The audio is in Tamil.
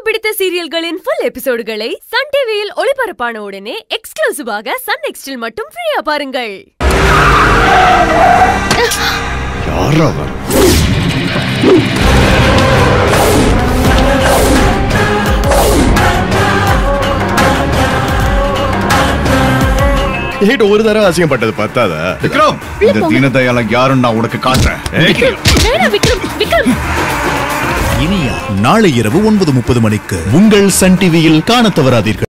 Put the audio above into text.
பிடித்த சீரியல்களின் ஃபுல் எபிசோடுகளை சன் டிவியில் ஒளிபரப்பான உடனே எக்ஸ்க்ளூசிவாக சன் நெக்ஸ்டில் மட்டும் ஃப்ரீயா பாருங்கள் யார் அவன் ஏட்டு ஒரு தடவை அசிங்கப்பட்டது பத்தாதா விக்ரம் இந்த தீனதயால யாரும் நான் உனக்கு காட்டுறேன் ஏய், வேணா விக்ரம் விக்ரம் இனியா நாளை இரவு ஒன்பது முப்பது மணிக்கு உங்கள் சன் டிவியில் காணத் தவறாதீர்கள்